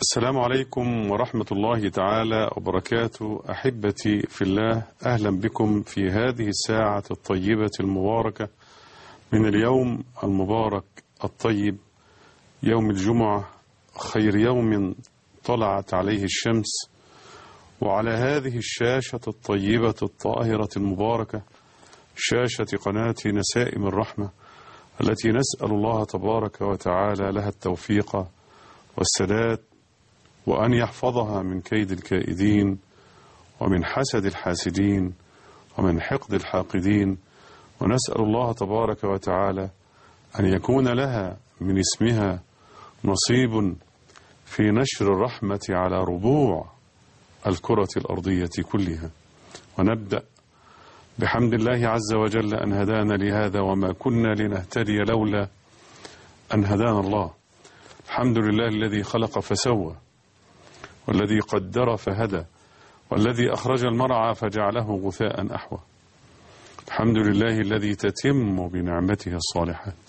السلام عليكم ورحمة الله تعالى وبركاته أحبتي في الله أهلا بكم في هذه الساعة الطيبة المباركة من اليوم المبارك الطيب يوم الجمعة خير يوم طلعت عليه الشمس وعلى هذه الشاشة الطيبة الطاهرة المباركة شاشة قناة نسائم الرحمة التي نسأل الله تبارك وتعالى لها التوفيق والسداد وأن يحفظها من كيد الكائدين ومن حسد الحاسدين ومن حقد الحاقدين ونسأل الله تبارك وتعالى أن يكون لها من اسمها نصيب في نشر الرحمة على ربوع الكرة الأرضية كلها ونبدأ بحمد الله عز وجل أن هدانا لهذا وما كنا لنهتدي لولا أن هدانا الله الحمد لله الذي خلق فسوى والذي قدر فهدى والذي أخرج المرعى فجعله غثاء أحوى الحمد لله الذي تتم بنعمته الصالحات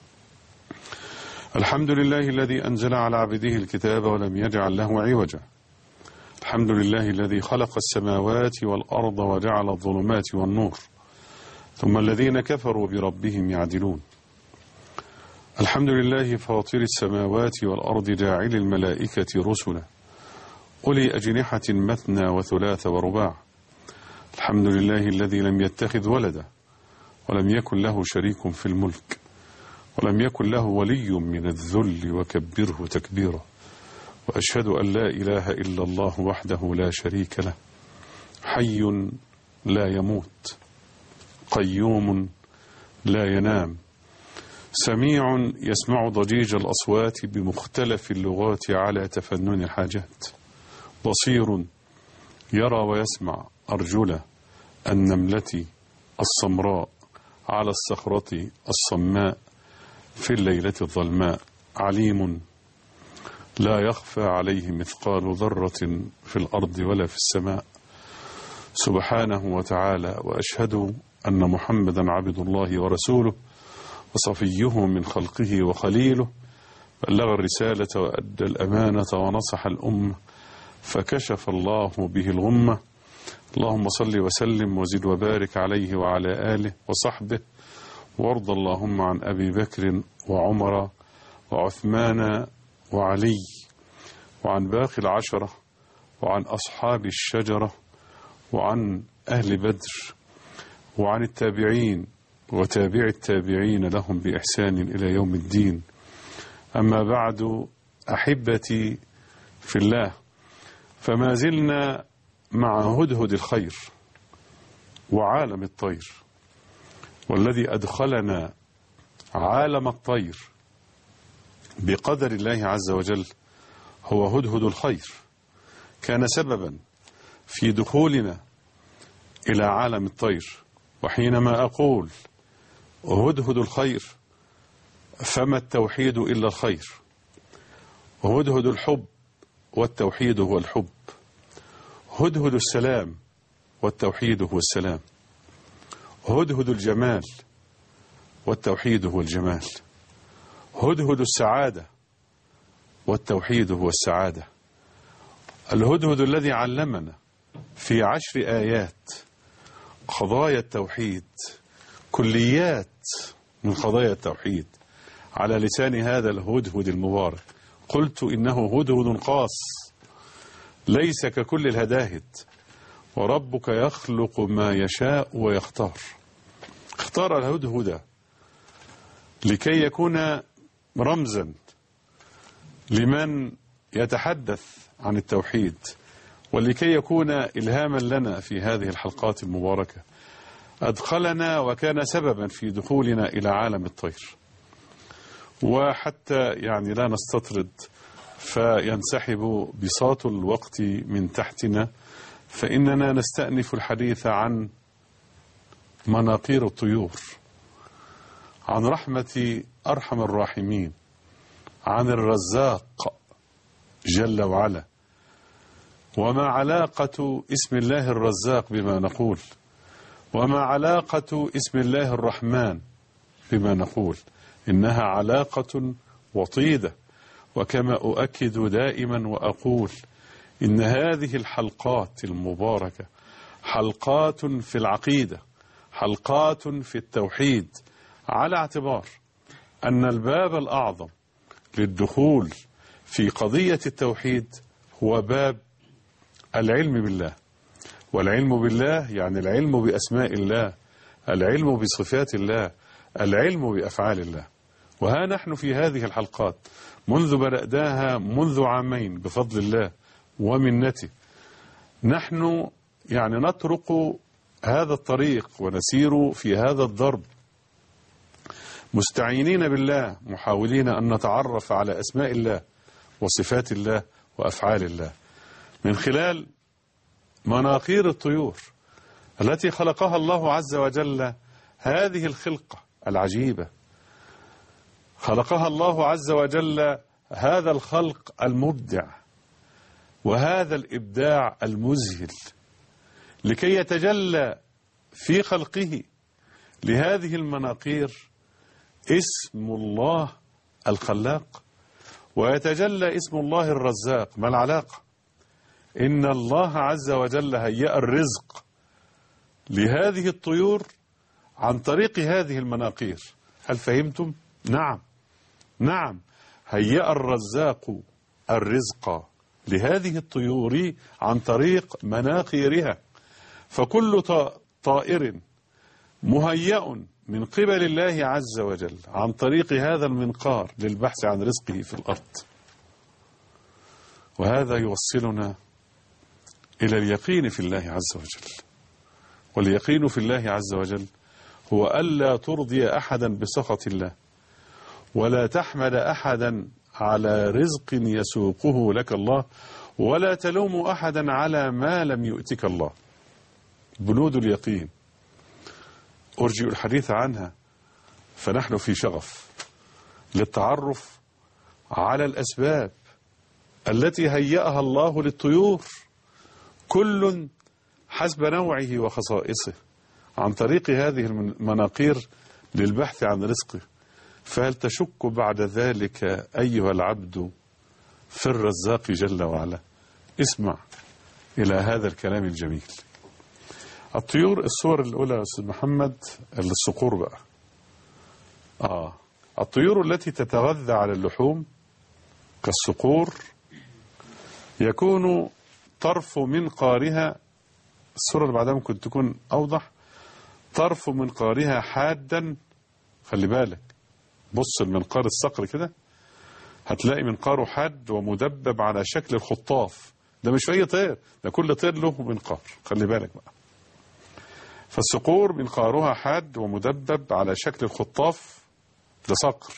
الحمد لله الذي أنزل على عبده الكتاب ولم يجعل له عوجا الحمد لله الذي خلق السماوات والأرض وجعل الظلمات والنور ثم الذين كفروا بربهم يعدلون الحمد لله فاطر السماوات والأرض جاعل الملائكة رسلا أولي أجنحة مثنى وثلاث ورباع الحمد لله الذي لم يتخذ ولدا ولم يكن له شريك في الملك ولم يكن له ولي من الذل وكبره تكبيرا وأشهد أن لا إله إلا الله وحده لا شريك له حي لا يموت قيوم لا ينام سميع يسمع ضجيج الأصوات بمختلف اللغات على تفنن الحاجات بصير يرى ويسمع أرجل النملة السمراء على الصخرة الصماء في الليلة الظلماء عليم لا يخفى عليه مثقال ذرة في الأرض ولا في السماء سبحانه وتعالى وأشهد أن محمدا عبد الله ورسوله وصفيه من خلقه وخليله بلغ الرسالة وأدى الأمانة ونصح الأمة فكشف الله به الغمة اللهم صل وسلم وزد وبارك عليه وعلى آله وصحبه وارض اللهم عن أبي بكر وعمر وعثمان وعلي وعن باقي العشرة وعن أصحاب الشجرة وعن أهل بدر وعن التابعين وتابع التابعين لهم بإحسان إلى يوم الدين أما بعد أحبتي في الله فما زلنا مع هدهد الخير وعالم الطير والذي أدخلنا عالم الطير بقدر الله عز وجل هو هدهد الخير كان سببا في دخولنا إلى عالم الطير وحينما أقول هدهد الخير فما التوحيد إلا الخير هدهد الحب والتوحيد هو الحب هدهد السلام والتوحيد هو السلام هدهد الجمال والتوحيد هو الجمال هدهد السعادة والتوحيد هو السعادة الهدهد الذي علمنا في عشر آيات قضايا التوحيد كليات من قضايا التوحيد على لسان هذا الهدهد المبارك قلت إنه هدهد خاص ليس ككل الهداهد وربك يخلق ما يشاء ويختار اختار الهدهد لكي يكون رمزا لمن يتحدث عن التوحيد ولكي يكون إلهاما لنا في هذه الحلقات المباركة أدخلنا وكان سببا في دخولنا إلى عالم الطير وحتى يعني لا نستطرد فينسحب بساط الوقت من تحتنا فإننا نستأنف الحديث عن مناقير الطيور عن رحمة أرحم الراحمين عن الرزاق جل وعلا وما علاقة اسم الله الرزاق بما نقول وما علاقة اسم الله الرحمن بما نقول إنها علاقة وطيدة وكما أؤكد دائما وأقول إن هذه الحلقات المباركة حلقات في العقيدة حلقات في التوحيد على اعتبار أن الباب الأعظم للدخول في قضية التوحيد هو باب العلم بالله والعلم بالله يعني العلم بأسماء الله العلم بصفات الله العلم بأفعال الله وها نحن في هذه الحلقات منذ بدأناها منذ عامين بفضل الله ومنته نحن يعني نطرق هذا الطريق ونسير في هذا الضرب مستعينين بالله محاولين أن نتعرف على أسماء الله وصفات الله وأفعال الله من خلال مناقير الطيور التي خلقها الله عز وجل هذه الخلقة العجيبة خلقها الله عز وجل هذا الخلق المبدع وهذا الإبداع المذهل لكي يتجلى في خلقه لهذه المناقير اسم الله الخلاق ويتجلى اسم الله الرزاق ما العلاقة إن الله عز وجل هيأ الرزق لهذه الطيور عن طريق هذه المناقير هل فهمتم؟ نعم نعم هيأ الرزاق الرزق لهذه الطيور عن طريق مناقيرها فكل طائر مهيأ من قبل الله عز وجل عن طريق هذا المنقار للبحث عن رزقه في الأرض وهذا يوصلنا إلى اليقين في الله عز وجل واليقين في الله عز وجل هو ألا ترضي أحدا بسخط الله ولا تحمد أحدا على رزق يسوقه لك الله ولا تلوم أحدا على ما لم يؤتك الله بنود اليقين أرجئ الحديث عنها فنحن في شغف للتعرف على الأسباب التي هيأها الله للطيور كل حسب نوعه وخصائصه عن طريق هذه المناقير للبحث عن رزقه فهل تشك بعد ذلك أيها العبد في الرزاق جل وعلا اسمع إلى هذا الكلام الجميل الطيور الصور الأولى يا أستاذ محمد الصقور بقى آه الطيور التي تتغذى على اللحوم كالصقور يكون طرف منقارها الصورة اللي بعدها ممكن تكون أوضح طرف منقارها حادا خلي بالك بص المنقار الصقر كده هتلاقي منقاره حاد ومدبب على شكل الخطاف ده مش أي طير ده كل طير له منقار خلي بالك بقى فالصقور منقارها حاد ومدبب على شكل الخطاف ده صقر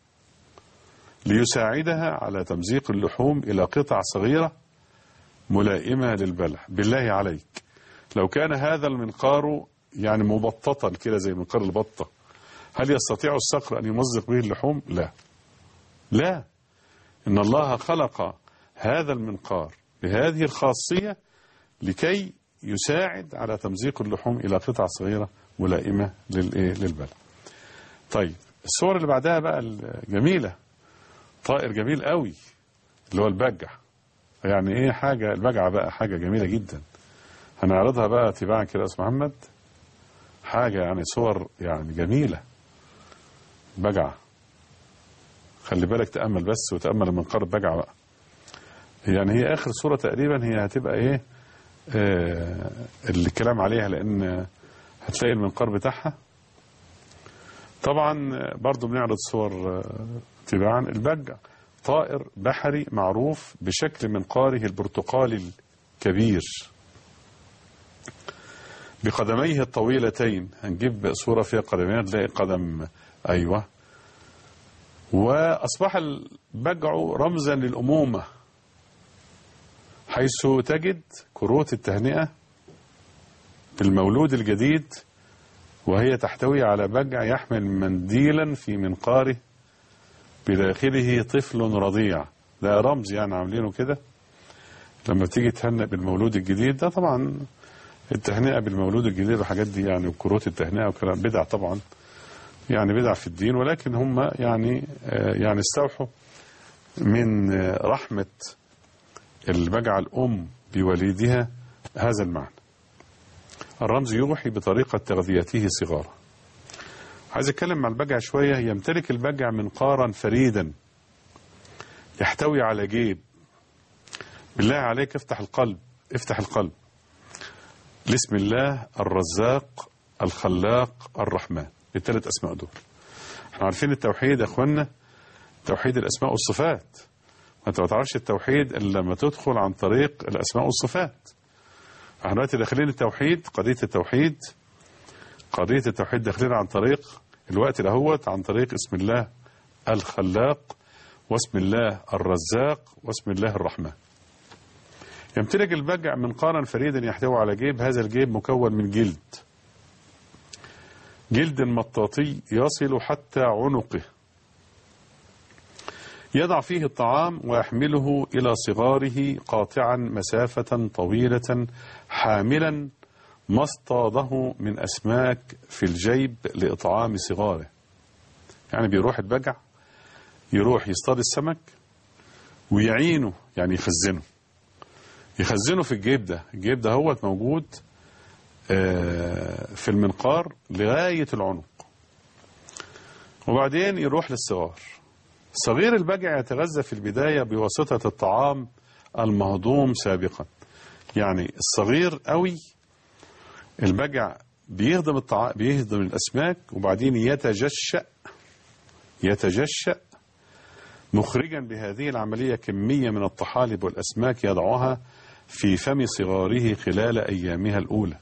ليساعدها على تمزيق اللحوم إلى قطع صغيرة ملائمة للبلع بالله عليك لو كان هذا المنقار يعني مبططا كده زي منقار البطة هل يستطيع الصقر أن يمزق به اللحوم لا لا إن الله خلق هذا المنقار بهذه الخاصية لكي يساعد على تمزيق اللحوم إلى قطع صغيرة ملائمة للبلع طيب الصور اللي بعدها بقى الجميلة طائر جميل قوي اللي هو البجع يعني ايه حاجة البجعة بقى حاجة جميلة جدا هنعرضها بقى تباعا كده يا استاذ محمد حاجة يعني صور يعني جميلة بجعة خلي بالك تأمل بس وتأمل من قرب بجعة بقى يعني هي آخر صورة تقريبا هي هتبقى ايه آه الكلام عليها لأن هتلاقي المنقار بتاعها طبعا برضو بنعرض صور تباعا البجع طائر بحري معروف بشكل منقاره البرتقالي الكبير بقدميه الطويلتين هنجيب صورة فيها قدمين نلاقي قدم أيوة وأصبح البجع رمزا للأمومة حيث تجد كروت التهنئة بالمولود الجديد وهي تحتوي على بجع يحمل منديلا في منقاره بداخله طفل رضيع ده رمز يعني عاملينه كده لما بتيجي تهنئ بالمولود الجديد ده طبعا التهنئة بالمولود الجديد والحاجات دي يعني وكروت التهنئة وكلام بدع طبعا يعني بدع في الدين ولكن هم يعني يعني استوحوا من رحمة البجع الأم بوليدها هذا المعنى الرمز يوحي بطريقة تغذيته صغاره عايز اتكلم مع البجع شوية يمتلك البجع منقارا فريدا يحتوي على جيب بالله عليك افتح القلب افتح القلب بسم الله الرزاق الخلاق الرحمن الثلاث اسماء دول احنا عارفين التوحيد يا اخوانا توحيد الاسماء والصفات ما انت ما تعرفش التوحيد الا لما تدخل عن طريق الاسماء والصفات احنا دلوقتي داخلين التوحيد قضيه التوحيد قضيه التوحيد داخلين عن طريق الوقت دهوت عن طريق اسم الله الخلاق واسم الله الرزاق واسم الله الرحمن يمتلك البجع منقارا فريدا يحتوي على جيب هذا الجيب مكون من جلد جلد مطاطي يصل حتى عنقه يضع فيه الطعام ويحمله إلى صغاره قاطعا مسافة طويلة حاملا ما اصطاده من أسماك في الجيب لإطعام صغاره يعني بيروح البجع يروح يصطاد السمك ويعينه يعني يخزنه يخزنه في الجيب ده الجيب ده هو موجود في المنقار لغاية العنق وبعدين يروح للصغار صغير البجع يتغذى في البداية بواسطة الطعام المهضوم سابقا يعني الصغير قوي البجع بيهضم الطعام بيهضم الأسماك وبعدين يتجشأ يتجشأ مخرجا بهذه العملية كمية من الطحالب والأسماك يضعها في فم صغاره خلال أيامها الأولى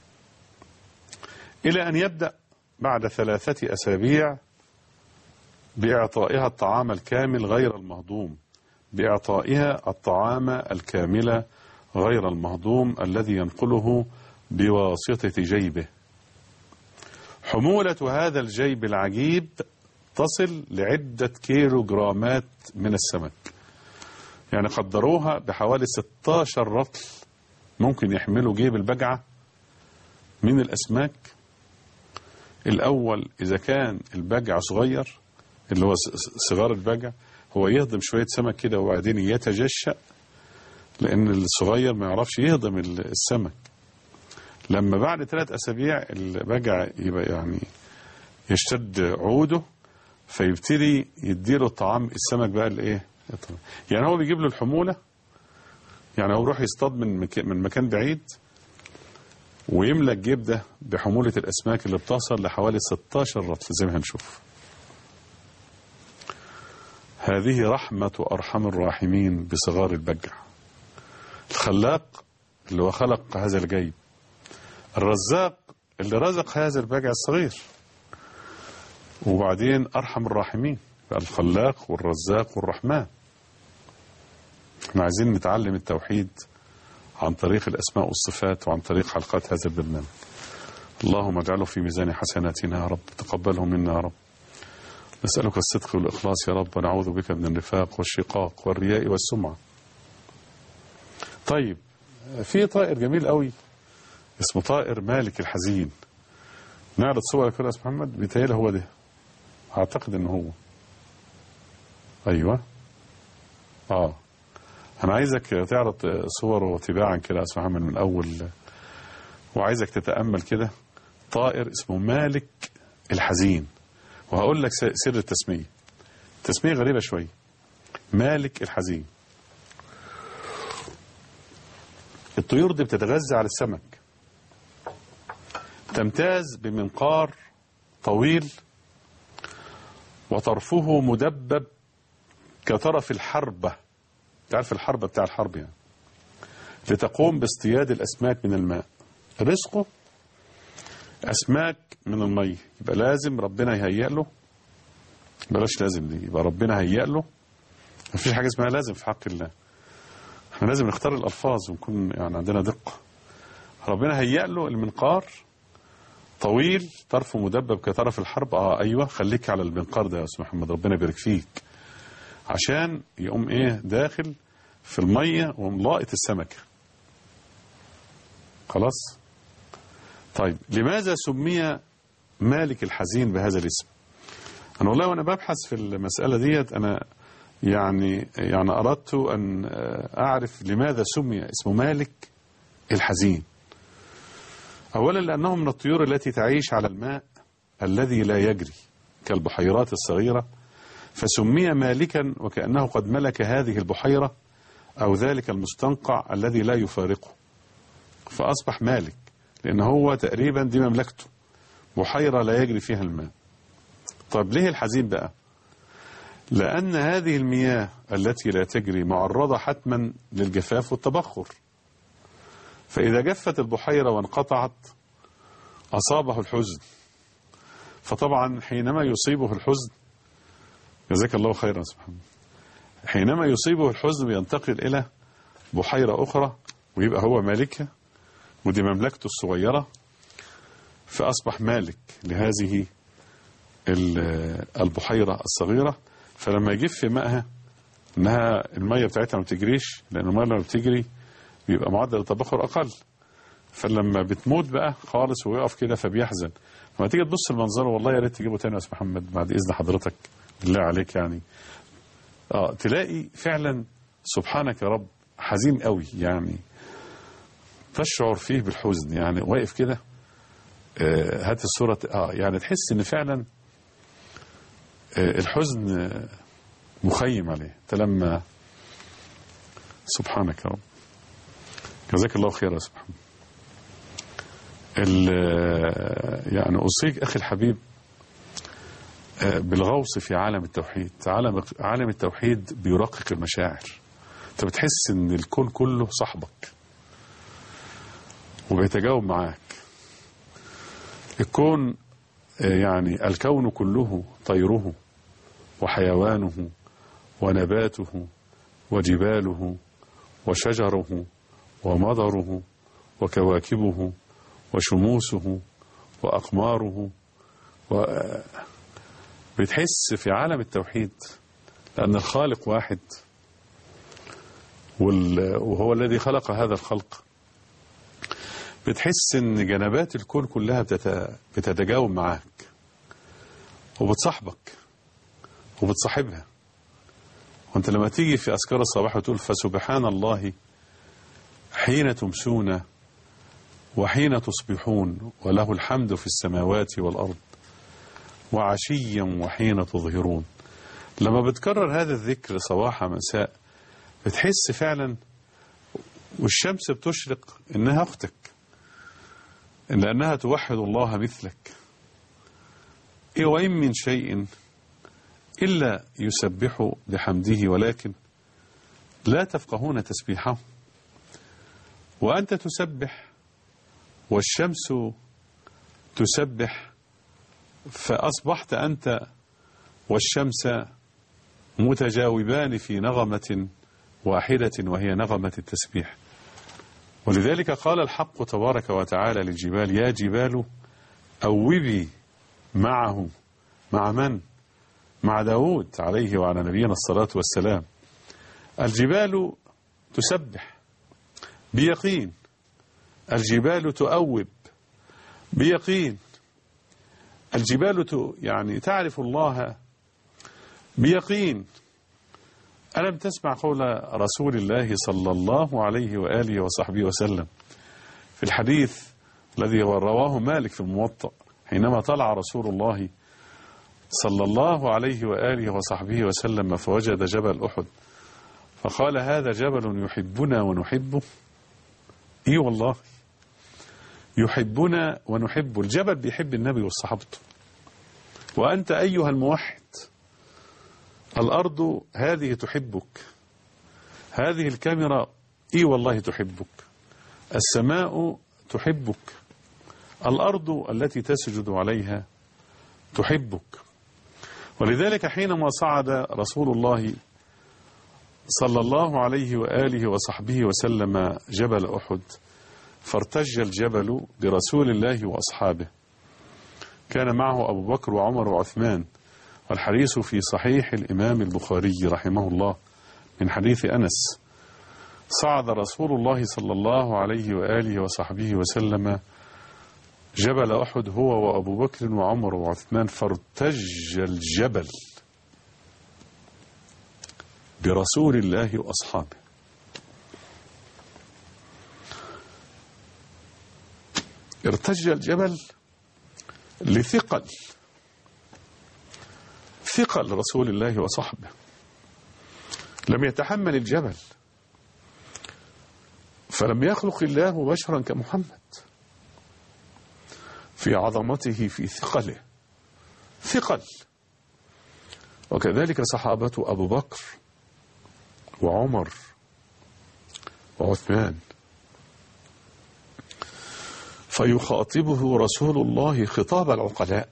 إلى أن يبدأ بعد ثلاثة أسابيع بإعطائها الطعام الكامل غير المهضوم بإعطائها الطعام الكامل غير المهضوم الذي ينقله بواسطة جيبه حمولة هذا الجيب العجيب تصل لعدة كيلو جرامات من السمك يعني قدروها بحوالي 16 رطل ممكن يحملوا جيب البجعة من الأسماك الأول إذا كان البجع صغير اللي هو صغار البجع هو يهضم شوية سمك كده وبعدين يتجشأ لأن الصغير ما يعرفش يهضم السمك لما بعد ثلاث أسابيع البجع يبقى يعني يشتد عوده فيبتدي يديله الطعام السمك بقى الايه يعني هو بيجيب له الحمولة يعني هو بيروح يصطاد من مكان, من مكان بعيد ويملى الجيب ده بحمولة الأسماك اللي بتصل لحوالي 16 رطل زي ما هنشوف هذه رحمة أرحم الراحمين بصغار البجع الخلاق اللي هو خلق هذا الجيب الرزاق اللي رزق هذا البجع الصغير وبعدين أرحم الراحمين الخلاق والرزاق والرحمن احنا عايزين نتعلم التوحيد عن طريق الأسماء والصفات وعن طريق حلقات هذا البرنامج اللهم اجعله في ميزان حسناتنا يا رب تقبله منا يا رب نسألك الصدق والإخلاص يا رب ونعوذ بك من النفاق والشقاق والرياء والسمعة طيب في طائر جميل قوي اسمه طائر مالك الحزين نعرض صور كده يا استاذ محمد بيتهيألي هو ده اعتقد ان هو ايوه اه انا عايزك تعرض صوره تباعا كده يا استاذ محمد من اول وعايزك تتامل كده طائر اسمه مالك الحزين وهقول لك سر التسميه تسميه غريبه شويه مالك الحزين الطيور دي بتتغذى على السمك تمتاز بمنقار طويل وطرفه مدبب كطرف الحربة تعرف الحربة بتاع الحرب يعني لتقوم باصطياد الأسماك من الماء رزقه أسماك من المية يبقى لازم ربنا يهيئ له بلاش لازم دي يبقى ربنا هيئ له مفيش حاجة اسمها لازم في حق الله احنا لازم نختار الألفاظ ونكون يعني عندنا دقة ربنا هيئ له المنقار طويل طرفه مدبب كطرف الحرب اه ايوه خليك على المنقار ده يا استاذ محمد ربنا يبارك فيك عشان يقوم ايه داخل في الميه وملاقط السمكه خلاص طيب لماذا سمي مالك الحزين بهذا الاسم انا والله وانا ببحث في المساله ديت انا يعني يعني أردت أن أعرف لماذا سمي اسمه مالك الحزين أولا لأنه من الطيور التي تعيش على الماء الذي لا يجري كالبحيرات الصغيرة فسمي مالكا وكأنه قد ملك هذه البحيرة أو ذلك المستنقع الذي لا يفارقه فأصبح مالك لأن هو تقريبا دي مملكته بحيرة لا يجري فيها الماء طب ليه الحزين بقى لأن هذه المياه التي لا تجري معرضة حتما للجفاف والتبخر فإذا جفت البحيرة وانقطعت أصابه الحزن فطبعا حينما يصيبه الحزن جزاك الله خيرا سبحانه حينما يصيبه الحزن بينتقل إلى بحيرة أخرى ويبقى هو مالكها ودي مملكته الصغيرة فأصبح مالك لهذه البحيرة الصغيرة فلما يجف ماءها انها المية بتاعتها ما بتجريش لان المية لما بتجري بيبقى معدل التبخر اقل فلما بتموت بقى خالص ويقف كده فبيحزن لما تيجي تبص المنظر والله يا ريت تجيبه تاني يا استاذ محمد بعد اذن حضرتك بالله عليك يعني اه تلاقي فعلا سبحانك يا رب حزين قوي يعني تشعر فيه بالحزن يعني واقف كده آه هات الصورة اه يعني تحس ان فعلا آه الحزن مخيم عليه تلما سبحانك يا رب جزاك الله خيرا يا سبحان يعني أوصيك أخي الحبيب بالغوص في عالم التوحيد عالم, عالم التوحيد بيرقق المشاعر انت بتحس ان الكون كله صاحبك وبيتجاوب معاك الكون يعني الكون كله طيره وحيوانه ونباته وجباله وشجره ومضره وكواكبه وشموسه وأقماره و... بتحس في عالم التوحيد لأن الخالق واحد وال... وهو الذي خلق هذا الخلق بتحس ان جنبات الكون كلها بتت... بتتجاوب معاك وبتصاحبك وبتصاحبها وانت لما تيجي في أذكار الصباح وتقول فسبحان الله حين تمسون وحين تصبحون وله الحمد في السماوات والأرض وعشيا وحين تظهرون لما بتكرر هذا الذكر صباح مساء بتحس فعلا والشمس بتشرق إنها أختك لأنها توحد الله مثلك إيه وإن من شيء إلا يسبح بحمده ولكن لا تفقهون تسبيحه وأنت تسبح والشمس تسبح فأصبحت أنت والشمس متجاوبان في نغمة واحدة وهي نغمة التسبيح ولذلك قال الحق تبارك وتعالى للجبال يا جبال أوبي معه مع من؟ مع داود عليه وعلى نبينا الصلاة والسلام الجبال تسبح بيقين الجبال تؤوب بيقين الجبال ت... يعني تعرف الله بيقين ألم تسمع قول رسول الله صلى الله عليه وآله وصحبه وسلم في الحديث الذي رواه مالك في الموطأ حينما طلع رسول الله صلى الله عليه وآله وصحبه وسلم فوجد جبل أحد فقال هذا جبل يحبنا ونحبه اي والله يحبنا ونحبه الجبل بيحب النبي والصحابته وأنت أيها الموحد الأرض هذه تحبك هذه الكاميرا اي والله تحبك السماء تحبك الأرض التي تسجد عليها تحبك ولذلك حينما صعد رسول الله صلى الله عليه وآله وصحبه وسلم جبل أحد فارتج الجبل برسول الله وأصحابه كان معه أبو بكر وعمر وعثمان والحديث في صحيح الإمام البخاري رحمه الله من حديث أنس صعد رسول الله صلى الله عليه وآله وصحبه وسلم جبل أحد هو وأبو بكر وعمر وعثمان فارتج الجبل برسول الله وأصحابه ارتج الجبل لثقل ثقل رسول الله وصحبه لم يتحمل الجبل فلم يخلق الله بشرا كمحمد في عظمته في ثقله ثقل وكذلك صحابة أبو بكر وعمر وعثمان فيخاطبه رسول الله خطاب العقلاء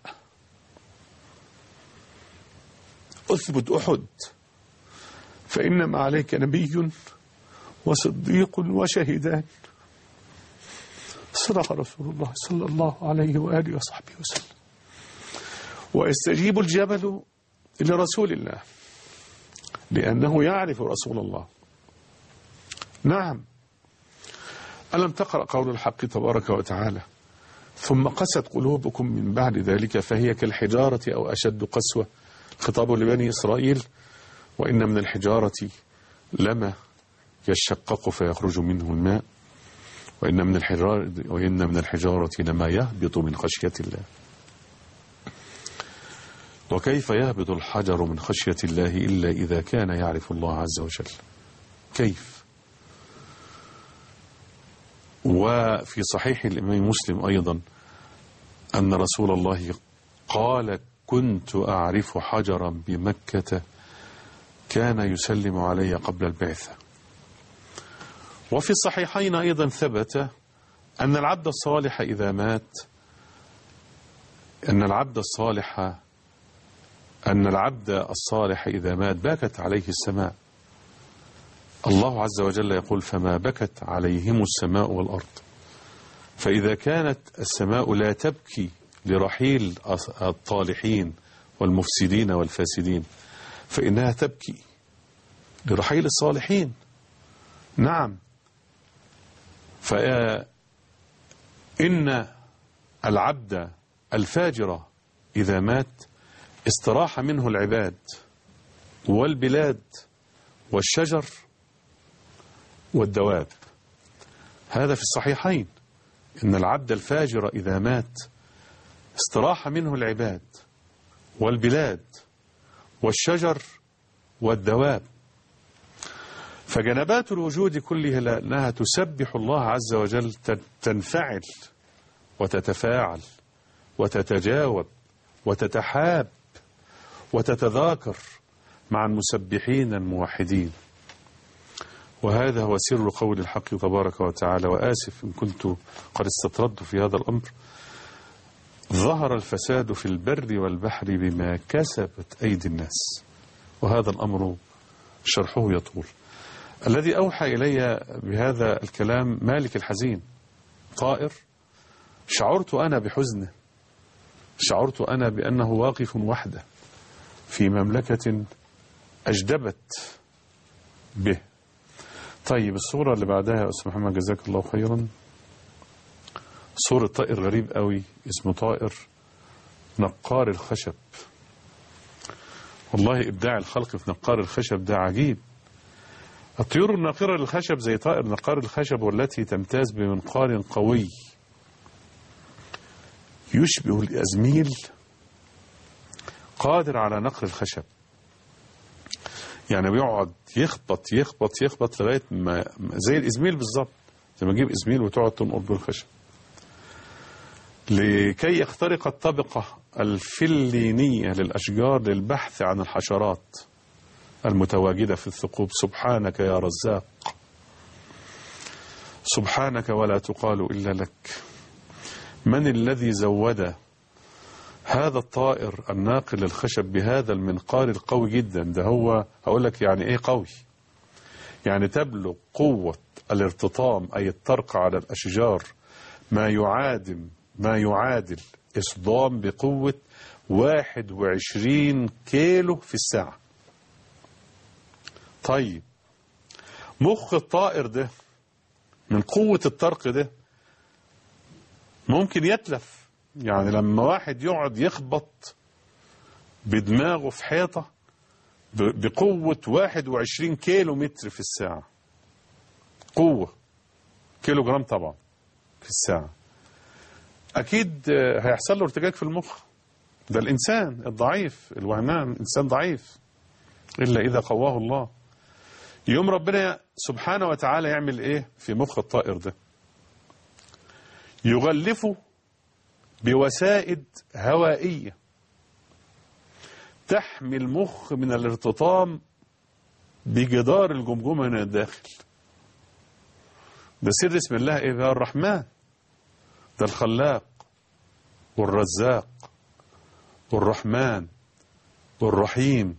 اثبت أحد فإنما عليك نبي وصديق وشهدان صدق رسول الله صلى الله عليه وآله وصحبه وسلم ويستجيب الجبل لرسول الله لأنه يعرف رسول الله نعم ألم تقرأ قول الحق تبارك وتعالى ثم قست قلوبكم من بعد ذلك فهي كالحجارة أو أشد قسوة خطاب لبني إسرائيل وإن من الحجارة لما يشقق فيخرج منه الماء وإن من الحجارة وإن من الحجارة لما يهبط من خشية الله وكيف يهبط الحجر من خشية الله إلا إذا كان يعرف الله عز وجل كيف وفي صحيح الإمام مسلم أيضا أن رسول الله قال كنت أعرف حجرا بمكة كان يسلم علي قبل البعثة وفي الصحيحين أيضا ثبت أن العبد الصالح إذا مات أن العبد الصالح أن العبد الصالح إذا مات بكت عليه السماء الله عز وجل يقول فما بكت عليهم السماء والأرض فإذا كانت السماء لا تبكي لرحيل الطالحين والمفسدين والفاسدين فإنها تبكي لرحيل الصالحين نعم فإن العبد الفاجر إذا مات استراح منه العباد والبلاد والشجر والدواب هذا في الصحيحين إن العبد الفاجر إذا مات استراح منه العباد والبلاد والشجر والدواب فجنبات الوجود كلها لأنها تسبح الله عز وجل تنفعل وتتفاعل وتتجاوب وتتحاب وتتذاكر مع المسبحين الموحدين وهذا هو سر قول الحق تبارك وتعالى وآسف إن كنت قد استطردت في هذا الأمر ظهر الفساد في البر والبحر بما كسبت أيدي الناس وهذا الأمر شرحه يطول الذي أوحى إلي بهذا الكلام مالك الحزين طائر شعرت أنا بحزنه شعرت أنا بأنه واقف وحده في مملكة أجدبت به طيب الصورة اللي بعدها يا أستاذ محمد جزاك الله خيرا صورة طائر غريب قوي اسمه طائر نقار الخشب والله إبداع الخلق في نقار الخشب ده عجيب الطيور الناقرة للخشب زي طائر نقار الخشب والتي تمتاز بمنقار قوي يشبه الأزميل قادر على نقر الخشب يعني بيقعد يخبط يخبط يخبط لغاية ما زي الإزميل بالظبط زي ما تجيب إزميل وتقعد تنقض بالخشب لكي يخترق الطبقة الفلينية للأشجار للبحث عن الحشرات المتواجدة في الثقوب سبحانك يا رزاق سبحانك ولا تقال إلا لك من الذي زود هذا الطائر الناقل للخشب بهذا المنقار القوي جدا ده هو أقول لك يعني إيه قوي يعني تبلغ قوة الارتطام أي الطرق على الأشجار ما يعادل ما يعادل إصدام بقوة 21 كيلو في الساعة طيب مخ الطائر ده من قوة الطرق ده ممكن يتلف يعني لما واحد يقعد يخبط بدماغه في حيطة ب- بقوة 21 كيلو متر في الساعة قوة كيلو جرام طبعا في الساعة أكيد آه، هيحصل له ارتجاج في المخ ده الإنسان الضعيف الوهمان إنسان ضعيف إلا إذا قواه الله يوم ربنا سبحانه وتعالى يعمل إيه في مخ الطائر ده يغلفه بوسائد هوائية تحمي المخ من الارتطام بجدار الجمجمة من الداخل ده سر اسم الله ايه بقى الرحمن ده الخلاق والرزاق والرحمن والرحيم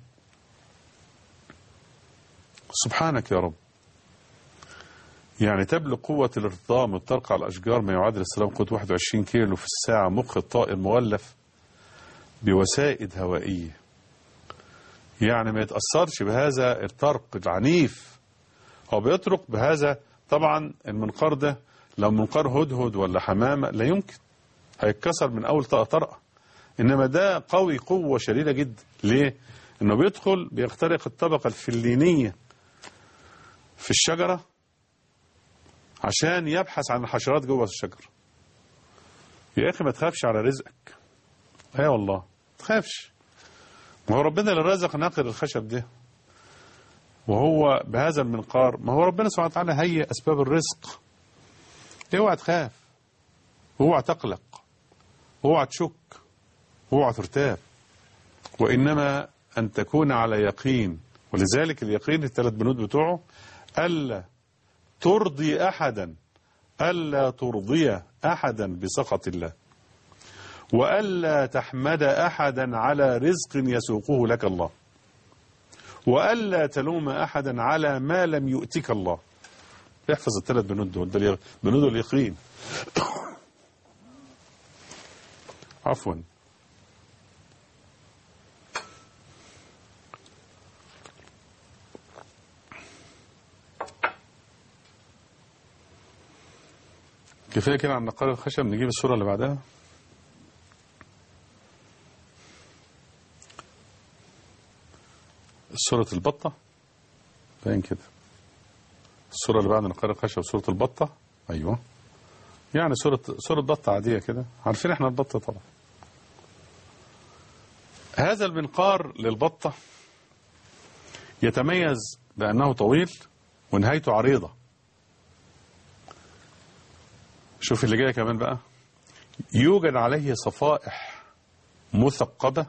سبحانك يا رب يعني تبلغ قوة الارتطام والطرق على الأشجار ما يعادل السلام قوة 21 كيلو في الساعة مخ الطائر مولف بوسائد هوائية يعني ما يتأثرش بهذا الطرق العنيف هو بيطرق بهذا طبعا المنقار ده لو منقار هدهد ولا حمامة لا يمكن هيتكسر من أول طرقة طرقة إنما ده قوي قوة شديدة جدا ليه؟ إنه بيدخل بيخترق الطبقة الفلينية في الشجرة عشان يبحث عن الحشرات جوه الشجرة يا أخي ما تخافش على رزقك أي والله ما تخافش ما هو ربنا اللي رزق ناقر الخشب ده وهو بهذا المنقار ما هو ربنا سبحانه وتعالى هيئ أسباب الرزق اوعى تخاف اوعى تقلق اوعى تشك اوعى ترتاب وإنما أن تكون على يقين ولذلك اليقين الثلاث بنود بتوعه ألا ترضي أحدا ألا ترضي أحدا بسخط الله وألا تحمد أحدا على رزق يسوقه لك الله وألا تلوم أحدا على ما لم يؤتك الله احفظ الثلاث بنود دول ده اليق- بنود اليقين عفوا كفايه كده عن نقار الخشب نجيب الصوره اللي بعدها صورة البطة باين كده الصورة اللي بعد نقار الخشب صورة البطة أيوة يعني صورة صورة بطة عادية كده عارفين احنا البطة طبعا هذا المنقار للبطة يتميز بأنه طويل ونهايته عريضة شوف اللي جاي كمان بقى يوجد عليه صفائح مثقبة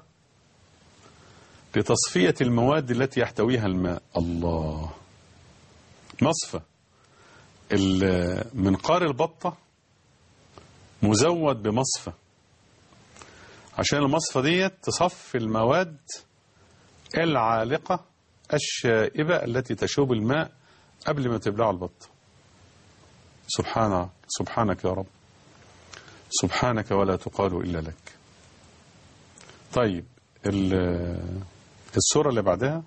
لتصفية المواد التي يحتويها الماء الله مصفى ال- منقار البطة مزود بمصفى عشان المصفى ديت تصفي المواد العالقة الشائبة التي تشوب الماء قبل ما تبلع البطة سبحان سبحانك يا رب سبحانك ولا تقال إلا لك طيب ال- الصورة اللي بعدها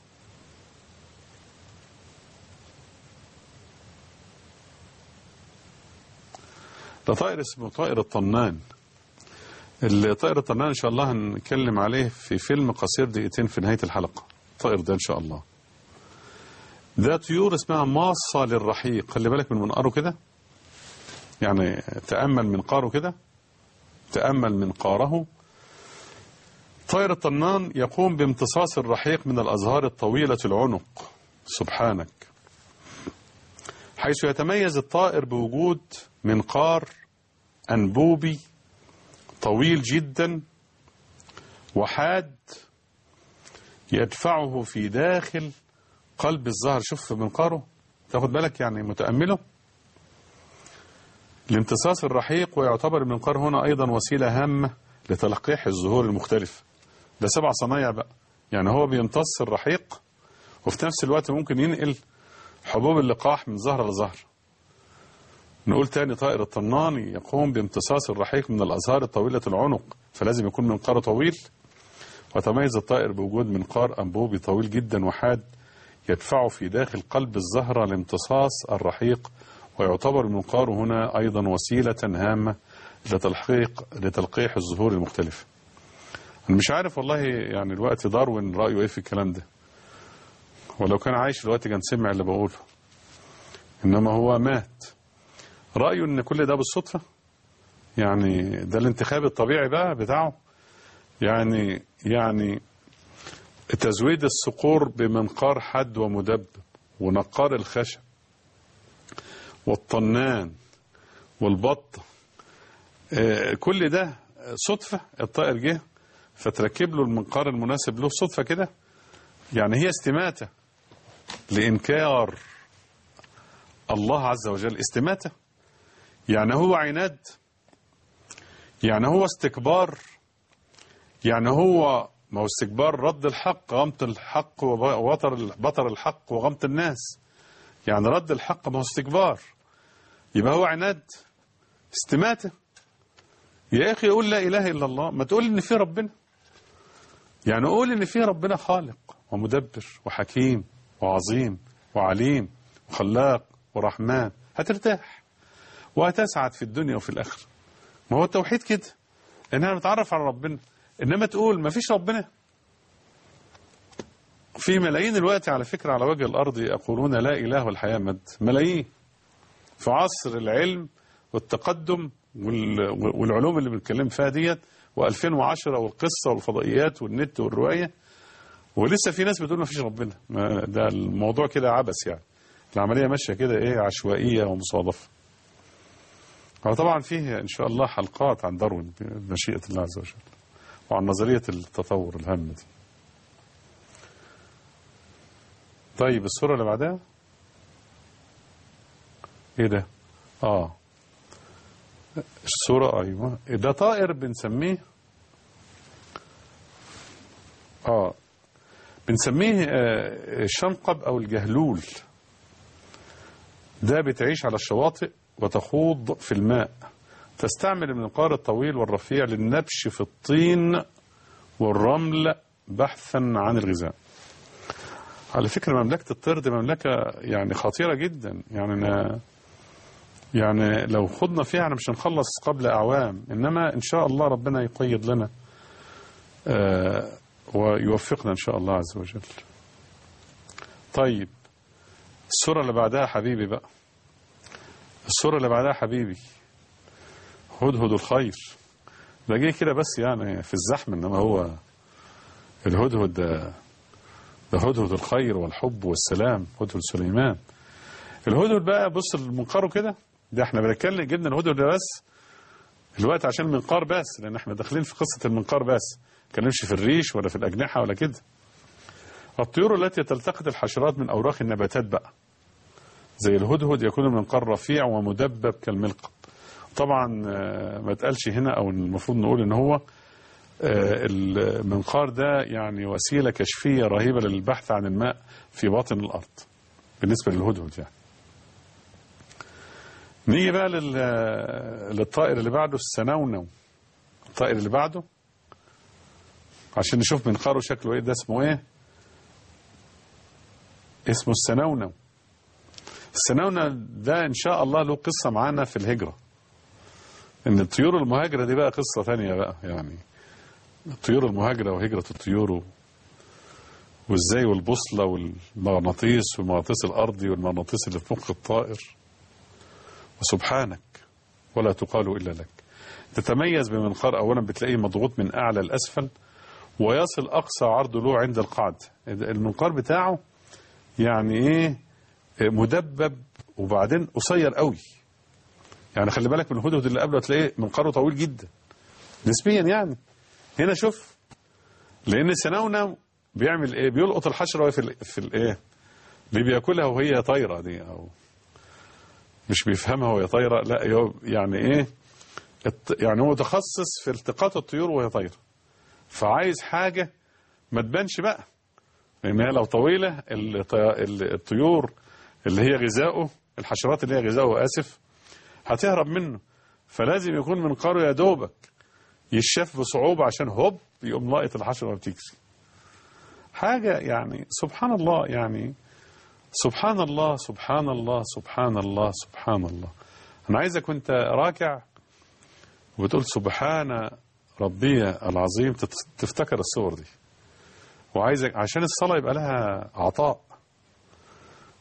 ده طائر اسمه طائر الطنان الطائر الطنان ان شاء الله هنتكلم عليه في فيلم قصير دقيقتين في نهاية الحلقة الطائر ده ان شاء الله ده طيور اسمها ماصة للرحيق خلي بالك من منقاره كده يعني تأمل منقاره كده تأمل منقاره طائر الطنان يقوم بامتصاص الرحيق من الأزهار الطويلة العنق سبحانك حيث يتميز الطائر بوجود منقار أنبوبي طويل جدا وحاد يدفعه في داخل قلب الزهر شوف في منقاره تاخد بالك يعني متأمله لامتصاص الرحيق ويعتبر المنقار هنا أيضا وسيلة هامة لتلقيح الزهور المختلفة ده سبع صنايع بقى يعني هو بيمتص الرحيق وفي نفس الوقت ممكن ينقل حبوب اللقاح من زهرة لزهرة نقول تاني طائر الطنان يقوم بامتصاص الرحيق من الأزهار الطويلة العنق فلازم يكون منقاره طويل وتميز الطائر بوجود منقار أنبوبي طويل جدا وحاد يدفعه في داخل قلب الزهرة لامتصاص الرحيق ويعتبر المنقار هنا أيضا وسيلة هامة لتلحيق لتلقيح الزهور المختلفة أنا مش عارف والله يعني الوقت داروين رأيه إيه في الكلام ده ولو كان عايش دلوقتي كان سمع اللي بقوله إنما هو مات رأيه إن كل ده بالصدفة يعني ده الانتخاب الطبيعي بقى بتاعه يعني يعني تزويد الصقور بمنقار حد ومدبب ونقار الخشب والطنان والبط آه، كل ده صدفة الطائر جه فتركب له المنقار المناسب له صدفة كده يعني هي استماتة لإنكار الله عز وجل استماتة يعني هو عناد يعني هو استكبار يعني هو ما هو استكبار رد الحق غمط الحق وبطر بطر الحق وغمط الناس يعني رد الحق ما هو استكبار يبقى هو عناد استماتة يا أخي قول لا إله إلا الله ما تقول إن في ربنا يعني قول إن في ربنا خالق ومدبر وحكيم وعظيم وعليم وخلاق ورحمن هترتاح وهتسعد في الدنيا وفي الآخرة ما هو التوحيد كده إنها نتعرف على ربنا إنما تقول ما فيش ربنا في ملايين الوقت على فكرة على وجه الأرض يقولون لا إله والحياة مد ملايين في عصر العلم والتقدم وال- والعلوم اللي بنتكلم فيها ديت و2010 والقصة والفضائيات والنت والرواية ولسه في ناس بتقول ما فيش ربنا ما ده الموضوع كده عبث يعني العملية ماشية كده ايه عشوائية ومصادفة هو طبعا فيه ان شاء الله حلقات عن داروين بمشيئة الله عز وجل وعن نظرية التطور الهامة دي طيب الصورة اللي بعدها ايه ده اه الصورة ايوه ده طائر بنسميه اه بنسميه آه، الشنقب او الجهلول ده بتعيش على الشواطئ وتخوض في الماء تستعمل المنقار الطويل والرفيع للنبش في الطين والرمل بحثا عن الغذاء على فكرة مملكة الطير دي مملكة يعني خطيرة جدا يعني أنا يعني لو خضنا فيها احنا مش هنخلص قبل أعوام إنما إن شاء الله ربنا يقيد لنا آه ويوفقنا إن شاء الله عز وجل طيب الصورة اللي بعدها حبيبي بقى الصورة اللي بعدها حبيبي هدهد الخير ده جه كده بس يعني في الزحمة إنما هو الهدهد ده ده هدهد الخير والحب والسلام هدهد سليمان الهدهد بقى بص المنقاره كده ده احنا بنتكلم جبنا الهدهد ده بس الوقت عشان المنقار بس لان احنا داخلين في قصة المنقار بس ما كلمش في الريش ولا في الأجنحة ولا كده الطيور التي تلتقط الحشرات من أوراق النباتات بقى زي الهدهد يكون المنقار رفيع ومدبب كالملقط طبعا آه، ما تقالش هنا او المفروض نقول ان هو آه، المنقار ده يعني وسيلة كشفية رهيبة للبحث عن الماء في باطن الأرض بالنسبة للهدهد يعني نيجي بقى لل- للطائر اللي بعده السنونو الطائر اللي بعده عشان نشوف منقاره شكله ايه ده اسمه ايه اسمه السنونو السنونو ده ان شاء الله له قصة معانا في الهجرة ان الطيور المهاجرة دي بقى قصة ثانية بقى يعني الطيور المهاجرة وهجرة الطيور و- وازاي والبوصلة والمغناطيس والمغناطيس الأرضي والمغناطيس اللي في مخ الطائر وسبحانك ولا تقال إلا لك تتميز بمنقار أولا بتلاقيه مضغوط من أعلى لأسفل ويصل أقصى عرض له عند القعد المنقار بتاعه يعني إيه مدبب وبعدين قصير قوي يعني خلي بالك من الهدهد اللي قبله هتلاقيه منقاره طويل جدا نسبيا يعني هنا شوف لان السنونة بيعمل ايه بيلقط الحشرة وهي في ال في الايه اللي بياكلها وهي طايرة دي او مش بيفهمها وهي طايرة لا يو- يعني ايه الط- يعني هو متخصص في التقاط الطيور وهي طايرة فعايز حاجة ما تبانش بقى لان هي لو طويلة الط- ال- الطيور اللي هي غذاؤه الحشرات اللي هي غذاؤه اسف هتهرب منه فلازم يكون منقاره يا دوبك يشاف بصعوبة عشان هوب يقوم لاقط الحشرة وبتجري حاجة يعني سبحان الله يعني سبحان الله سبحان الله سبحان الله سبحان الله أنا عايزك وأنت راكع وبتقول سبحان ربي العظيم تت- تفتكر الصور دي وعايزك عشان الصلاة يبقى لها عطاء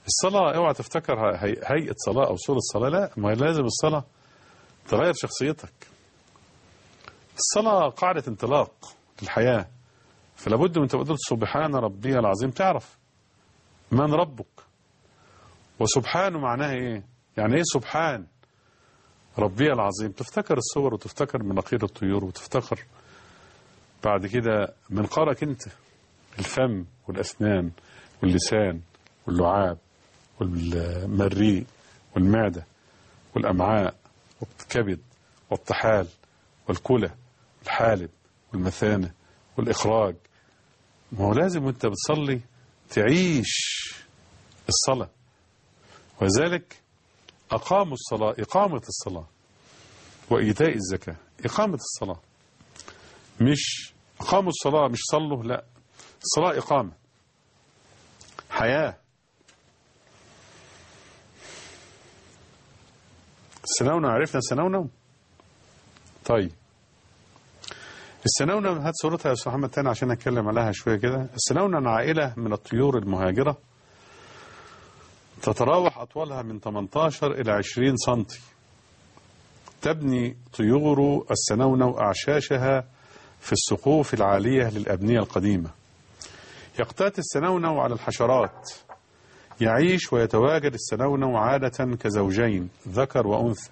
الصلاة اوعى تفتكر هي- هيئة صلاة أو صورة صلاة لا ما هي لازم الصلاة تغير شخصيتك الصلاة قاعدة انطلاق للحياة فلا بد من تقول سبحان ربي العظيم تعرف من ربك وسبحانه معناها ايه يعني ايه سبحان ربي العظيم تفتكر الصور وتفتكر مناقير الطيور وتفتكر بعد كده منقارك انت الفم والاسنان واللسان واللعاب والمريء والمعدة والأمعاء والكبد والطحال والكلى والحالب والمثانة والإخراج ما هو لازم وانت بتصلي تعيش الصلاة وذلك أقاموا الصلاة إقامة الصلاة وإيتاء الزكاة إقامة الصلاة مش أقاموا الصلاة مش صلوا لا الصلاة إقامة حياة السنونة عرفنا السنونة طيب السنونة هات صورتها يا أستاذ محمد تاني عشان أتكلم عليها شوية كده السنونة عائلة من الطيور المهاجرة تتراوح أطولها من 18 إلى 20 سنتي تبني طيور السنونة أعشاشها في السقوف العالية للأبنية القديمة يقتات السنونة على الحشرات يعيش ويتواجد السنونة عادة كزوجين ذكر وأنثى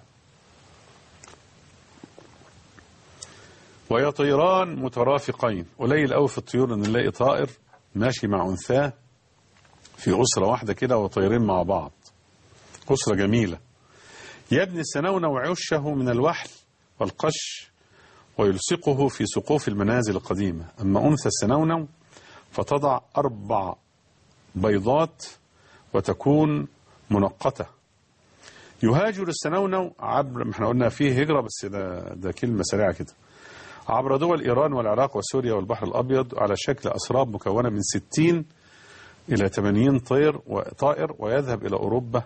ويطيران مترافقين قليل قوي في الطيور ان نلاقي طائر ماشي مع انثاه في اسره واحده كده وطيرين مع بعض اسره جميله يبني السنونه وعشه من الوحل والقش ويلصقه في سقوف المنازل القديمه اما انثى السنونه فتضع اربع بيضات وتكون منقته يهاجر السنونة عبر ما احنا قلنا فيه هجرة بس ده ده كلمة سريعة كده عبر دول إيران والعراق وسوريا والبحر الأبيض على شكل أسراب مكونة من 60 إلى 80 طير وطائر ويذهب إلى أوروبا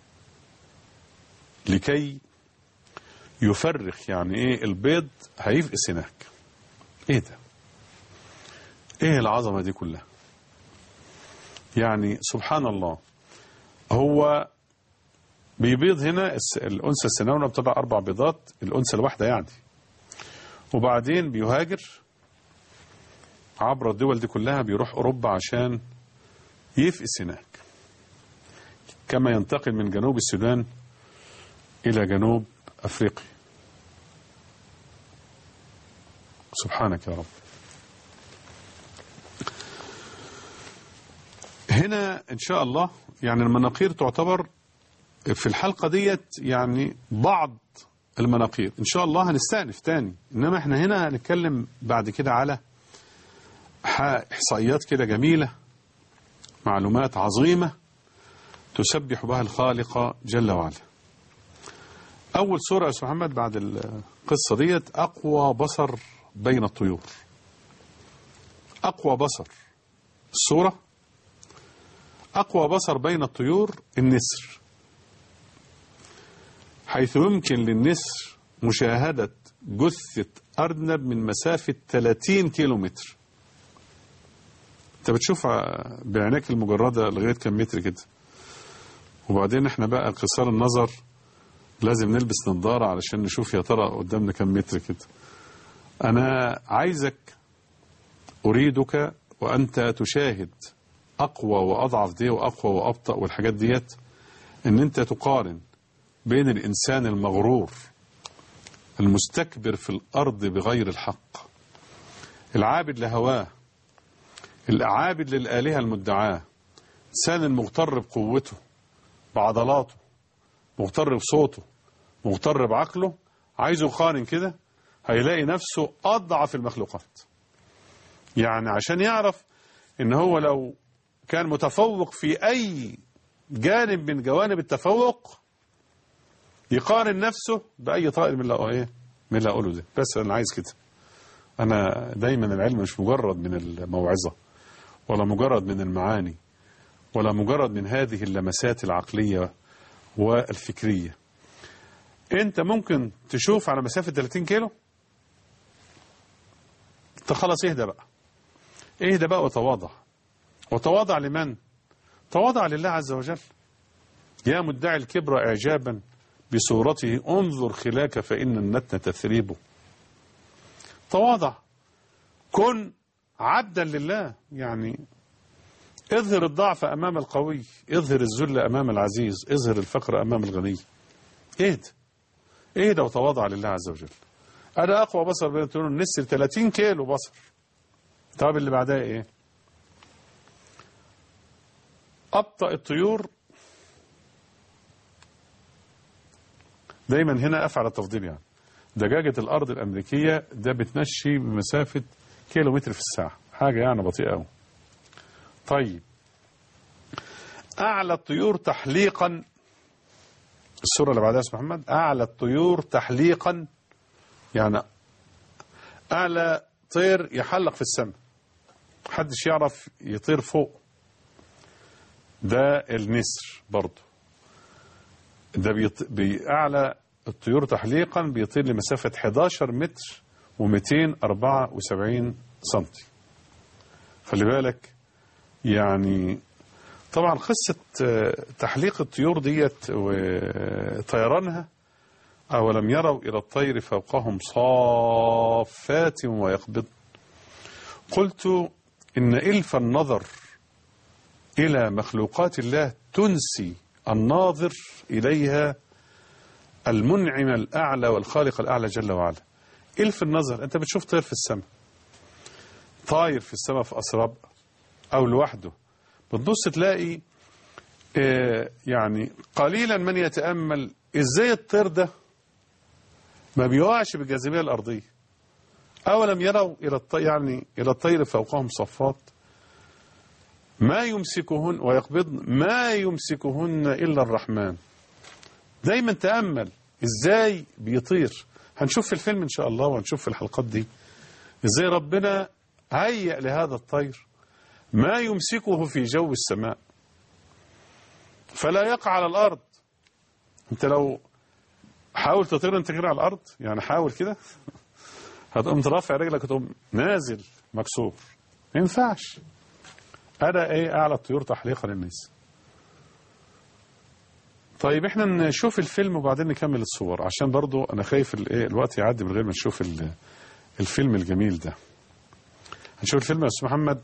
لكي يفرخ يعني إيه البيض هيفقس هناك إيه ده إيه العظمة دي كلها يعني سبحان الله هو بيبيض هنا الس- الأنثى السنونة بتضع أربع بيضات الأنثى الواحدة يعني وبعدين بيهاجر عبر الدول دي كلها بيروح أوروبا عشان يفقس هناك كما ينتقل من جنوب السودان إلى جنوب أفريقيا سبحانك يا رب هنا إن شاء الله يعني المناقير تعتبر في الحلقة ديت يعني بعض المناقير إن شاء الله هنستأنف تاني إنما إحنا هنا هنتكلم بعد كده على ح- إحصائيات كده جميلة معلومات عظيمة تسبح بها الخالق جل وعلا أول سورة يا أستاذ محمد بعد القصة ديت أقوى بصر بين الطيور أقوى بصر السورة أقوى بصر بين الطيور النسر حيث يمكن للنسر مشاهدة جثة أرنب من مسافة 30 كيلو متر انت بتشوفها بعينيك المجردة لغاية كم متر كده وبعدين احنا بقى قصار النظر لازم نلبس نظارة علشان نشوف يا ترى قدامنا كم متر كده أنا عايزك أريدك وأنت تشاهد أقوى وأضعف دي وأقوى وأبطأ والحاجات ديت إن أنت تقارن بين الإنسان المغرور المستكبر في الأرض بغير الحق العابد لهواه العابد للآلهة المدعاة إنسان المغتر بقوته بعضلاته مغتر بصوته مغتر بعقله عايزه يقارن كده هيلاقي نفسه أضعف المخلوقات يعني عشان يعرف إن هو لو كان متفوق في أي جانب من جوانب التفوق يقارن نفسه بأي طائر من اللي إيه من اللي أقوله ده بس أنا عايز كده أنا دايما العلم مش مجرد من الموعظة ولا مجرد من المعاني ولا مجرد من هذه اللمسات العقلية والفكرية انت ممكن تشوف على مسافة 30 كيلو انت خلاص اهدى بقى اهدى بقى وتواضع وتواضع لمن تواضع لله عز وجل يا مدعي الكبر إعجابا بصورته انظر خلاك فإن النتن تثريبه تواضع كن عبدا لله يعني اظهر الضعف أمام القوي اظهر الذل أمام العزيز اظهر الفقر أمام الغني اهد اهدى وتواضع لله عز وجل أنا أقوى بصر بين تقولون نسر 30 كيلو بصر طب اللي بعدها إيه أبطأ الطيور دايما هنا أفعل التفضيل يعني دجاجة الأرض الأمريكية ده بتمشي بمسافة كيلو متر في الساعة حاجة يعني بطيئة أوي طيب أعلى الطيور تحليقا السورة اللي بعدها يا أستاذ محمد أعلى الطيور تحليقا يعني أعلى طير يحلق في السماء محدش يعرف يطير فوق ده النسر برضه ده بيط... بأعلى الطيور تحليقا بيطير لمسافة 11 متر و274 سنتي خلي بالك يعني طبعا قصة تحليق الطيور ديت وطيرانها أولم يروا إلى الطير فوقهم صافات ويقبض قلت إن إلف النظر إلى مخلوقات الله تنسي الناظر إليها المنعم الأعلى والخالق الأعلى جل وعلا إلف النظر أنت بتشوف طير في السماء طاير في السماء في أسراب أو لوحده بتبص تلاقي آه يعني قليلا من يتأمل إزاي الطير ده ما بيقعش بالجاذبية الأرضية أولم يروا إلى الطير يعني إلى الطير فوقهم صفات ما يمسكهن ويقبضن ما يمسكهن إلا الرحمن دايما تأمل إزاي بيطير هنشوف في الفيلم إن شاء الله وهنشوف في الحلقات دي إزاي ربنا هيئ لهذا الطير ما يمسكه في جو السماء فلا يقع على الأرض أنت لو حاول تطير انت كده على الأرض يعني حاول كده هتقوم ترفع رجلك وتقوم نازل مكسور ما ينفعش أنا إيه أعلى الطيور تحليقا للناس طيب احنا نشوف الفيلم وبعدين نكمل الصور عشان برضو انا خايف الايه الوقت يعدي من غير ما نشوف الفيلم الجميل ده هنشوف الفيلم يا استاذ محمد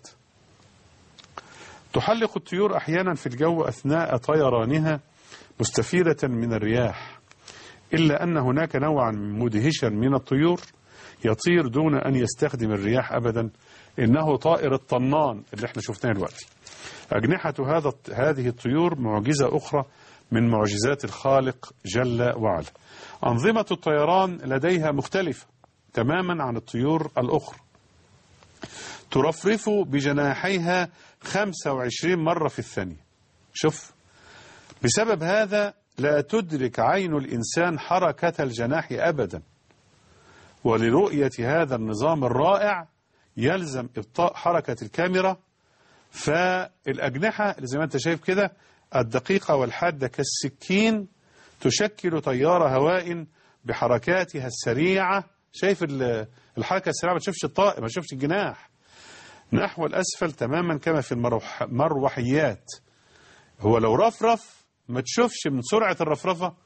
تحلق الطيور احيانا في الجو اثناء طيرانها مستفيدة من الرياح الا ان هناك نوعا مدهشا من الطيور يطير دون ان يستخدم الرياح ابدا انه طائر الطنان اللي احنا شفناه دلوقتي اجنحة هذا هذه الطيور معجزة اخرى من معجزات الخالق جل وعلا أنظمة الطيران لديها مختلفة تماما عن الطيور الأخرى ترفرف بجناحيها 25 مرة في الثانية شوف بسبب هذا لا تدرك عين الإنسان حركة الجناح أبدا ولرؤية هذا النظام الرائع يلزم إبطاء حركة الكاميرا فالأجنحة زي ما أنت شايف كده الدقيقة والحادة كالسكين تشكل تيار هواء بحركاتها السريعة شايف الحركة السريعة ما تشوفش الطائر ما تشوفش الجناح نحو الأسفل تماما كما في المروح المروحيات هو لو رفرف ما تشوفش من سرعة الرفرفة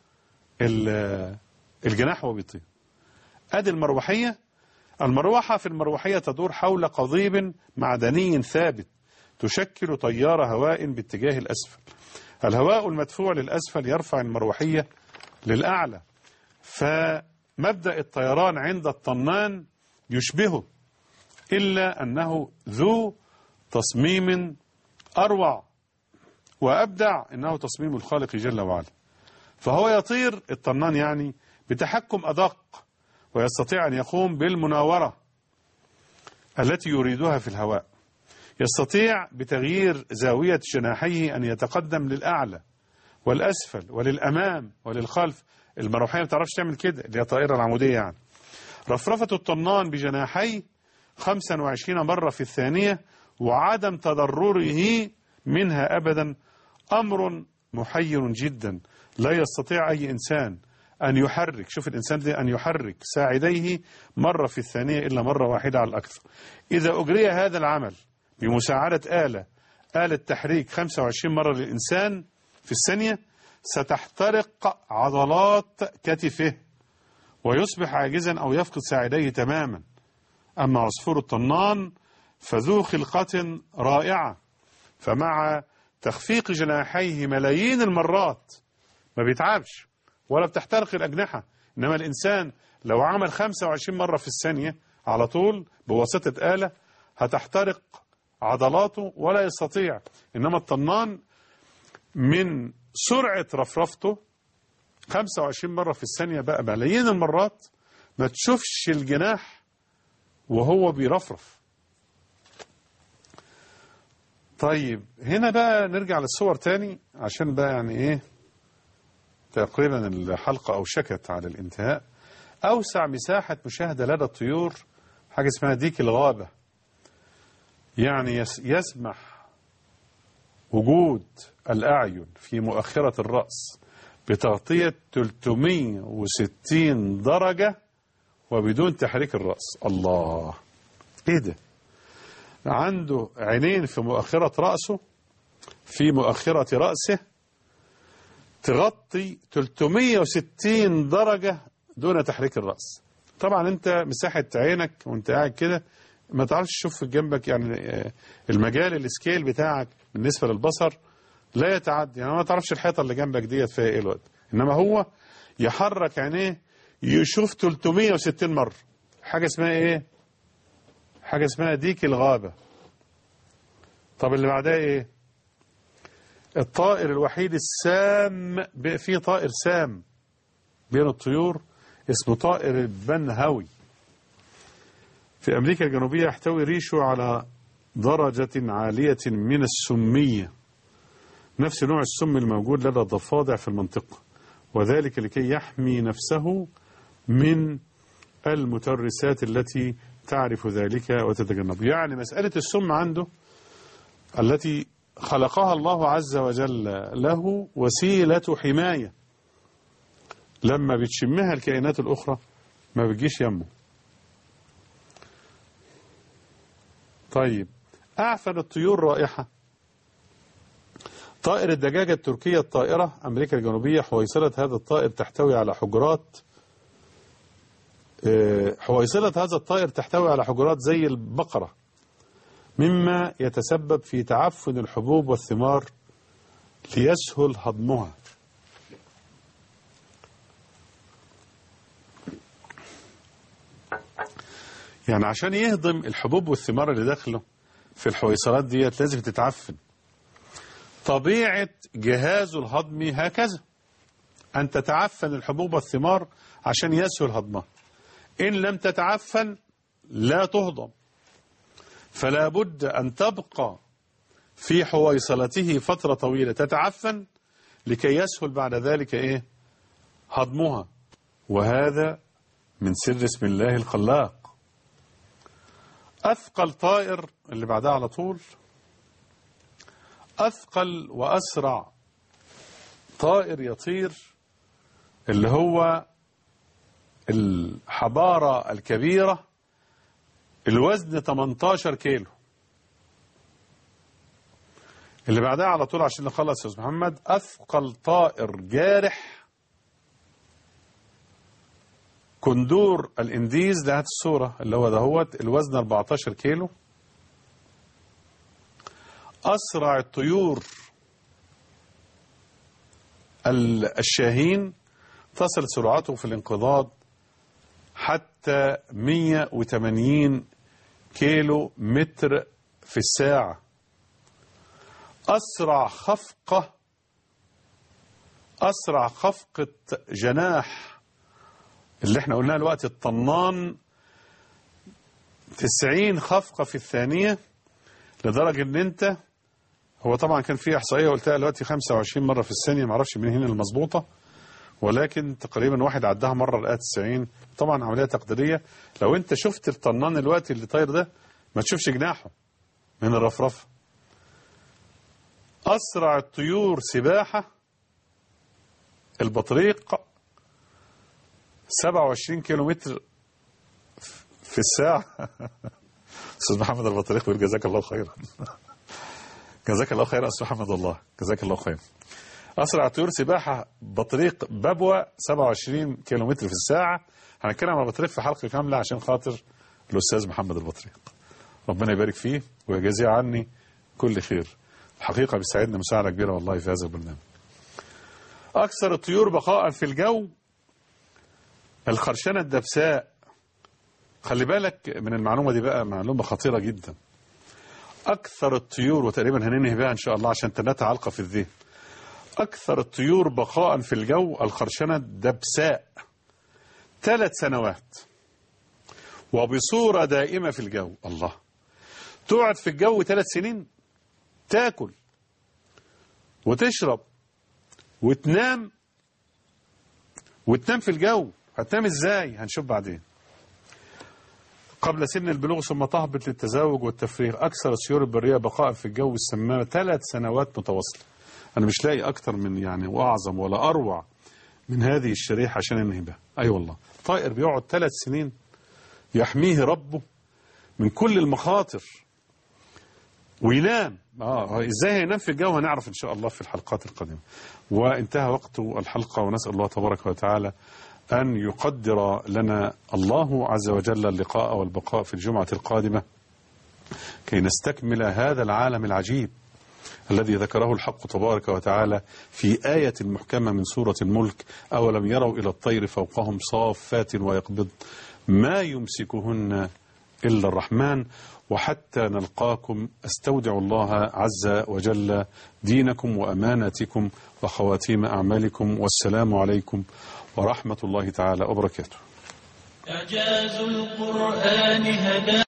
الجناح وهو بيطير ادي المروحية المروحة في المروحية تدور حول قضيب معدني ثابت تشكل تيار هواء باتجاه الأسفل الهواء المدفوع للأسفل يرفع المروحية للأعلى فمبدأ الطيران عند الطنان يشبهه إلا أنه ذو تصميم أروع وأبدع إنه تصميم الخالق جل وعلا فهو يطير الطنان يعني بتحكم أدق ويستطيع أن يقوم بالمناورة التي يريدها في الهواء يستطيع بتغيير زاوية جناحيه أن يتقدم للأعلى والأسفل وللأمام وللخلف المروحية ما تعرفش تعمل كده اللي هي الطائرة العمودية يعني رفرفة الطنان بجناحيه 25 مرة في الثانية وعدم تضرره منها أبدا أمر محير جدا لا يستطيع أي إنسان أن يحرك شوف الإنسان ده أن يحرك ساعديه مرة في الثانية إلا مرة واحدة على الأكثر إذا أجري هذا العمل بمساعدة آلة آلة تحريك 25 مرة للإنسان في الثانية ستحترق عضلات كتفه ويصبح عاجزا أو يفقد ساعديه تماما أما عصفور الطنان فذو خلقة رائعة فمع تخفيق جناحيه ملايين المرات ما بيتعبش ولا بتحترق الأجنحة إنما الإنسان لو عمل 25 مرة في الثانية على طول بواسطة آلة هتحترق عضلاته ولا يستطيع إنما الطنان من سرعة رفرفته 25 مرة في الثانية بقى ملايين المرات ما تشوفش الجناح وهو بيرفرف طيب هنا بقى نرجع للصور تاني عشان بقى يعني ايه تقريبا الحلقة أوشكت على الانتهاء أوسع مساحة مشاهدة لدى الطيور حاجة اسمها ديك الغابة يعني يس يسمح وجود الأعين في مؤخرة الرأس بتغطية 360 درجة وبدون تحريك الرأس الله ايه ده عنده عينين في مؤخرة رأسه في مؤخرة رأسه تغطي 360 درجة دون تحريك الرأس طبعا انت مساحة عينك وانت قاعد كده ما تعرفش تشوف في جنبك يعني آه، المجال السكيل بتاعك بالنسبة للبصر لا يتعدي يعني ما تعرفش الحيطة اللي جنبك ديت فيها ايه الوقت انما هو يحرك عينيه يشوف 360 مرة حاجة اسمها ايه حاجة اسمها ديك الغابة طب اللي بعدها ايه الطائر الوحيد السام ب- في طائر سام بين الطيور اسمه طائر البنهوي في أمريكا الجنوبية يحتوي ريشه على درجة عالية من السمية نفس نوع السم الموجود لدى الضفادع في المنطقة وذلك لكي يحمي نفسه من المترسات التي تعرف ذلك وتتجنب يعني مسألة السم عنده التي خلقها الله عز وجل له وسيلة حماية لما بتشمها الكائنات الأخرى ما بتجيش يمه طيب أعفن الطيور رائحة طائر الدجاجة التركية الطائرة أمريكا الجنوبية حويصلة هذا الطائر تحتوي على حجرات آه، حويصلة هذا الطائر تحتوي على حجرات زي البقرة مما يتسبب في تعفن الحبوب والثمار ليسهل هضمها يعني عشان يهضم الحبوب والثمار اللي داخله في الحويصلات ديت لازم تتعفن طبيعة جهازه الهضمي هكذا أن تتعفن الحبوب والثمار عشان يسهل هضمها إن لم تتعفن لا تهضم فلا بد أن تبقى في حويصلته فترة طويلة تتعفن لكي يسهل بعد ذلك إيه هضمها وهذا من سر اسم الله الخلاق أثقل طائر اللي بعدها على طول أثقل وأسرع طائر يطير اللي هو الحبارة الكبيرة الوزن 18 كيلو اللي بعدها على طول عشان نخلص يا أستاذ محمد أثقل طائر جارح كندور الانديز ده هات الصورة اللي هو دهوت الوزن 14 كيلو أسرع الطيور ال- الشاهين تصل سرعته في الانقضاض حتى 180 كيلو متر في الساعة أسرع خفقة أسرع خفقة جناح اللي احنا قلناها الوقت الطنان 90 خفقة في الثانية لدرجة ان انت هو طبعا كان في احصائية قلتها دلوقتي 25 مرة في الثانية معرفش من هنا المظبوطة ولكن تقريبا واحد عدها مرة لقاها 90 طبعا عملية تقديرية لو انت شفت الطنان الوقت اللي طاير ده ما تشوفش جناحه من الرفرفة أسرع الطيور سباحة البطريق 27 كيلو متر في الساعة أستاذ محمد البطريق بيقول جزاك الله خيرا جزاك الله خير أستاذ محمد الله جزاك الله خير أسرع طيور سباحة بطريق بابوة 27 كيلومتر في الساعة هنتكلم عن البطريق في حلقة كاملة عشان خاطر الأستاذ محمد البطريق ربنا يبارك فيه ويجازيه عني كل خير الحقيقة بيساعدنا مساعدة كبيرة والله في هذا البرنامج أكثر الطيور بقاء في الجو الخرشنة الدبساء خلي بالك من المعلومة دي بقى معلومة خطيرة جدا أكثر الطيور وتقريبا هننهي بها إن شاء الله عشان تنتهي علقة في الذهن أكثر الطيور بقاء في الجو الخرشنة الدبساء ثلاث سنوات وبصورة دائمة في الجو الله تقعد في الجو ثلاث سنين تاكل وتشرب وتنام وتنام في الجو هتنام ازاي هنشوف بعدين قبل سن البلوغ ثم تهبط للتزاوج والتفريغ أكثر السيور البرية بقاء في الجو السماء ثلاث سنوات متواصلة أنا مش لاقي أكتر من يعني وأعظم ولا أروع من هذه الشريحة عشان أنهي بها أي أيوة والله طائر بيقعد ثلاث سنين يحميه ربه من كل المخاطر وينام اه ازاي هينام في الجو هنعرف ان شاء الله في الحلقات القادمه وانتهى وقت الحلقه ونسال الله تبارك وتعالى ان يقدر لنا الله عز وجل اللقاء والبقاء في الجمعه القادمه كي نستكمل هذا العالم العجيب الذي ذكره الحق تبارك وتعالى في آية محكمة من سورة الملك أولم يروا إلى الطير فوقهم صافات ويقبض ما يمسكهن إلا الرحمن وحتى نلقاكم استودع الله عز وجل دينكم وأماناتكم وخواتيم أعمالكم والسلام عليكم ورحمة الله تعالى وبركاته إعجاز القرآن هدى